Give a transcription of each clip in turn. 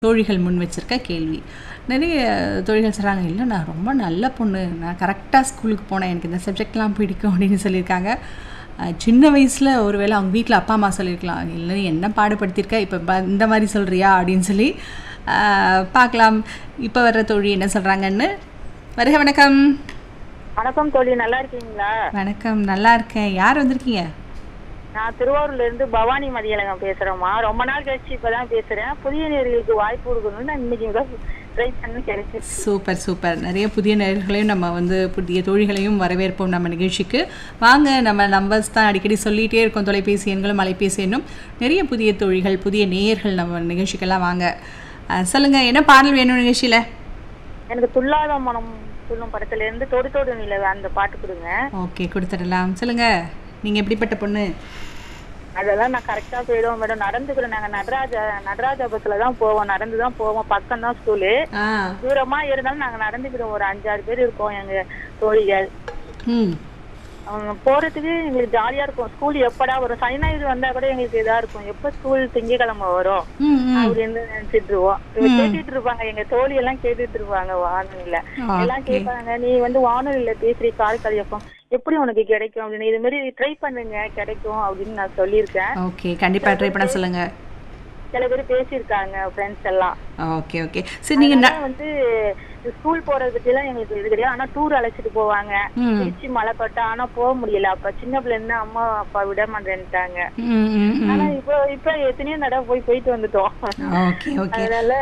தோழிகள் முன் வச்சிருக்க கேள்வி நிறைய தோழிகள் சொல்கிறாங்க இல்லை நான் ரொம்ப நல்ல பொண்ணு நான் கரெக்டாக ஸ்கூலுக்கு போனேன் எனக்கு இந்த சப்ஜெக்ட்லாம் பிடிக்கும் அப்படின்னு சொல்லியிருக்காங்க அஹ் சின்ன வயசில் ஒருவேளை அவங்க வீட்டில் அப்பா அம்மா சொல்லியிருக்கலாம் இல்லை நீ என்ன பாடுபடுத்தியிருக்க இப்போ ப- இந்த மாதிரி சொல்கிறியா அப்படின்னு சொல்லி அஹ், பார்க்கலாம் இப்போ வர்ற தோழி என்ன சொல்கிறாங்கன்னு வருக வணக்கம் வணக்கம் தோழி நல்லா இருக்கீங்களா வணக்கம் நல்லா இருக்கேன் யார் வந்திருக்கீங்க நான் திருவாரூர்ல இருந்து பவானி மதியழகம் பேசுறேம்மா ரொம்ப நாள் கழிச்சு இப்பதான் பேசுறேன் புதிய நேர்களுக்கு வாய்ப்பு கொடுக்கணும்னு நான் இன்னைக்கு ட்ரை பண்ணி கிடைச்சிருச்சு சூப்பர் சூப்பர் நிறைய புதிய நேயர்களையும் நம்ம வந்து புதிய தோழிகளையும் வரவேற்போம் நம்ம நிகழ்ச்சிக்கு வாங்க நம்ம நம்பர்ஸ் தான் அடிக்கடி சொல்லிகிட்டே இருக்கோம் தொலைபேசி எண்களும் அலைபேசி எண்ணும் நிறைய புதிய தோழிகள் புதிய நேயர்கள் நம்ம நிகழ்ச்சிக்கெல்லாம் வாங்க அஹ், சொல்லுங்க என்ன பாடல் வேணும் நிகழ்ச்சியில் எனக்கு துல்லாத மனம் சொல்லும் படத்துல இருந்து தொடு தொடு நிலவு அந்த பாட்டு கொடுங்க ஓகே கொடுத்துடலாம் சொல்லுங்க நீங்கள் எப்படிப்பட்ட பொண்ணு அதெல்லாம் நான் கரெக்டா போயிடுவோம் மேடம் நடந்துக்கிறோம் நாங்க நடராஜா நடராஜா பஸ்ல தான் போவோம் நடந்து தான் போவோம் பக்கம் தான் ஸ்கூலு ஆ தூரமா இருந்தாலும் நாங்க நடந்துக்கிறோம் ஒரு அஞ்சாறு பேர் இருக்கோம் எங்க தோழிகள் ம் அவங்க போறதுக்கு எங்களுக்கு ஜாலியா இருக்கும் ஸ்கூல் எப்படா வரும் சனி ஞாயிறு வந்தா கூட எங்களுக்கு இதா இருக்கும் எப்ப ஸ்கூல் திங்கக்கிழமை வரும் ம் ம் அப்படின்னு நினைச்சிட்டு இருவோம் இவ கேட்டுட்டு இருப்பாங்க எங்க தோழி எல்லாம் கேட்டுட்டு இருப்பாங்க வானொலியில எல்லாம் கேட்பாங்க நீ வந்து வானொலியில பேசுறி கால் கலியப்பம் எப்படி உனக்கு கிடைக்கும் அப்படின்னு இது மாதிரி ட்ரை பண்ணுங்க கிடைக்கும் அப்படின்னு நான் சொல்லியிருக்கேன் ஓகே கண்டிப்பாக ட்ரை பண்ண சொல்லுங்க சில பேர் பேசியிருக்காங்க ஃப்ரெண்ட்ஸ் எல்லாம் ஓகே ஓகே சரி நீங்கள் அதனால வந்து ஸ்கூல் போறத பத்தி எல்லாம் எங்களுக்கு இது கிடையாது ஆனா டூர் அழைச்சிட்டு போவாங்க ம் திருச்சி மழை பட்டா ஆனா போக முடியல அப்ப சின்ன பிள்ளை இருந்து அம்மா அப்பா விட மாட்டேன்ட்டாங்க ம் ம் ம் ஆனா இப்போ இப்ப எத்தனையோ தடவை போய் போயிட்டு வந்துட்டோம் ஓகே ஓகே அதனால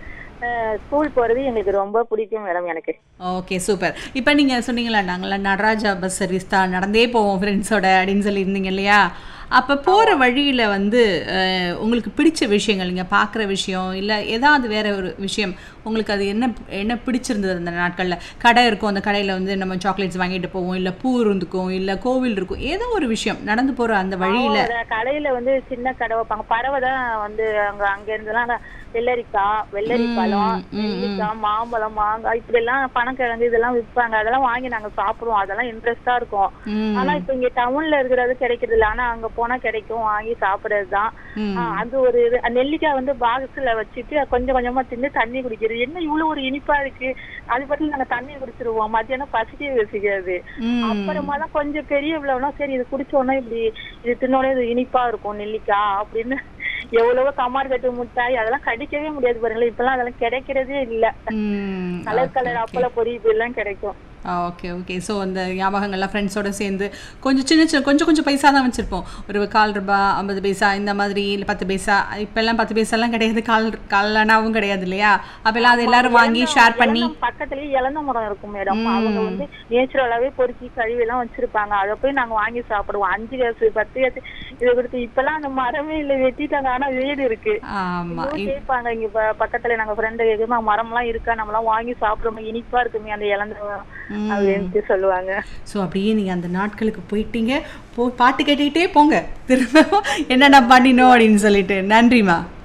ஸ்கூல் போறது எங்களுக்கு ரொம்ப பிடிக்கும் மேடம் எனக்கு ஓகே சூப்பர் இப்போ நீங்கள் சொன்னீங்களா நாங்களாம் நடராஜா பஸ் சர்வீஸ் தான் நடந்தே போவோம் ஃப்ரெண்ட்ஸோட அப்படின்னு சொல்லியிருந்தீங்க இல்லையா அப்போ போகிற வழியில் வந்து அஹ், உங்களுக்கு பிடிச்ச விஷயங்கள் நீங்கள் பார்க்குற விஷயம் இல்லை ஏதாவது வேற ஒரு விஷயம் உங்களுக்கு அது என்ன என்ன பிடிச்சிருந்தது அந்த நாட்களில் கடை இருக்கும் அந்த கடையில் வந்து நம்ம சாக்லேட்ஸ் வாங்கிட்டு போவோம் இல்லை பூ இருந்துக்கும் இல்லை கோவில் இருக்கும் ஏதோ ஒரு விஷயம் நடந்து போகிற அந்த வழியில் அவங்களோட கடையில வந்து சின்ன கடை வைப்பாங்க பறவை தான் வந்து அங்க அங்க இருந்தெல்லாம் வெள்ளரிக்காய் வெள்ளரி பழம் நெல்லிக்காய் மாம்பழம் மாங்காய் இப்படி எல்லாம் பனக்கிழங்கு இதெல்லாம் விற்பாங்க அதெல்லாம் வாங்கி நாங்க சாப்பிடுவோம் அதெல்லாம் இன்ட்ரெஸ்டா இருக்கும் ம் ஆனா இப்ப இங்க டவுன்ல இருக்கிறது கிடைக்கிறது இல்ல ஆனா அங்க போனா கிடைக்கும் வாங்கி சாப்பிடுறதுதான் ம். ஆ, அது ஒரு இது அஹ் நெல்லிக்காய் வந்து பாக்ஸ்ல வச்சுட்டு கொஞ்சம் கொஞ்சமா தின்னு தண்ணி குடிக்கிறது என்ன இவ்வளவு ஒரு இனிப்பா இருக்கு அது பத்தி நாங்க தண்ணி குடிச்சிருவோம் மத்தியானம் பசிக்கவே வச்சுக்காது ம் அப்புறமா தான் கொஞ்சம் பெரிய இவ்வளவுனா சரி இது குடிச்சோன்னா இப்படி இது தின்னோடனே இது இனிப்பா இருக்கும் நெல்லிக்காய் அப்படின்னு எவ்வளவோ கமார் கட்டு முட்டாய் அதெல்லாம் கடிக்கவே முடியாது பாருங்களேன் இப்பெல்லாம் அதெல்லாம் கிடைக்கிறதே இல்ல ம் கலர் கலர் அப்பள பொரி இப்படிலாம் கிடைக்கும் ஓகே ஓகே ஸோ அந்த ஞாபகங்கள்லாம் ஃப்ரெண்ட்ஸோட சேர்ந்து கொஞ்சம் சின்ன சின்ன கொஞ்சம் கொஞ்சம் பைசா தான் வச்சுருப்போம் ஒரு கால் ரூபாய் ஐம்பது பைசா இந்த மாதிரி இல்லை பத்து பைசா இப்போல்லாம் பத்து பைசாலாம் கிடையாது கால் காலனாவும் கிடையாது இல்லையா அப்போல்லாம் அது எல்லாரும் வாங்கி ஷேர் பண்ணி இலந்தம் பக்கத்துலயே இலந்த மரம் இருக்கும் மேடம் அவங்க வந்து நேச்சுரலாவே பொறுக்கி கழுவி எல்லாம் வச்சிருப்பாங்க அதை போய் நாங்க வாங்கி சாப்பிடுவோம் அஞ்சு காசு பத்து காசு இதை கொடுத்து இப்பெல்லாம் அந்த மரமே இல்ல வெட்டிட்டாங்க ஆனா வீடு இருக்கு ஆமாம் இன்னும் கேட்பாங்க இங்க ப- பக்கத்துல நாங்க ஃப்ரெண்டு கேட்குமா மரம் எல்லாம் இருக்கா நம்ம எல்லாம் வாங்கி சாப்பிடுறோம் இனிப்பா இருக்குமே அந்த இலந்த மரம் அப்படின்ட்டு சொல்லுவாங்க ஸோ அப்படியே நீங்கள் அந்த நாட்களுக்கு போயிட்டீங்க போ பாட்டு கேட்டுக்கிட்டே போங்க திரும்ப என்னென்ன பண்ணினோம் அப்படின்னு சொல்லிட்டு நன்றிம்மா